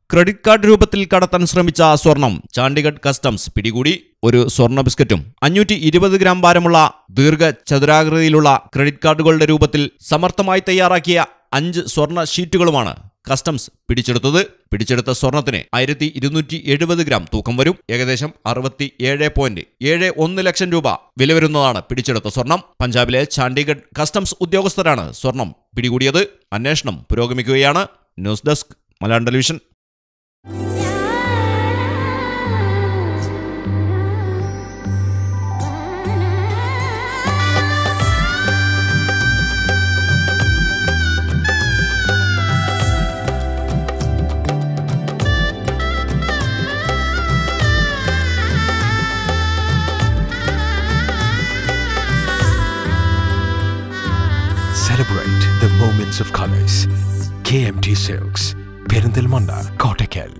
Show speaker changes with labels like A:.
A: Credit card രൂപത്തിൽ കടത്താൻ ശ്രമിച്ച സ്വർണം ചാണ്ഡിഗഡ് കസ്റ്റംസ് പിടികൂടി ഒരു സ്വർണ്ണ ബിസ്ക്കറ്റും അഞ്ഞൂറ്റി ഇരുപത് ഗ്രാം ഭാരമുള്ള ദീർഘ ചതുരാകൃതിയിലുള്ള ക്രെഡിറ്റ് കാർഡുകളുടെ രൂപത്തിൽ സമർത്ഥമായി തയ്യാറാക്കിയ അഞ്ച് സ്വർണ്ണ ഷീറ്റുകളുമാണ് കസ്റ്റംസ് പിടിച്ചെടുത്തത് പിടിച്ചെടുത്ത സ്വർണത്തിന് ആയിരത്തി ഇരുന്നൂറ്റി എഴുപത് ഗ്രാം തൂക്കം വരും ഏകദേശം അറുപത്തി ഏഴ് പോയിന്റ് ഏഴ് ഒന്ന് ലക്ഷം രൂപ വില വരുന്നതാണ് പിടിച്ചെടുത്ത സ്വർണം പഞ്ചാബിലെ ചാണ്ഡിഗഡ് കസ്റ്റംസ് ഉദ്യോഗസ്ഥരാണ് സ്വർണം പിടികൂടിയത് അന്വേഷണം പുരോഗമിക്കുകയാണ് news desk Malayalam television
B: Celebrate the moments of colors. KMT Silks, Perindalmanda, Kottakkal.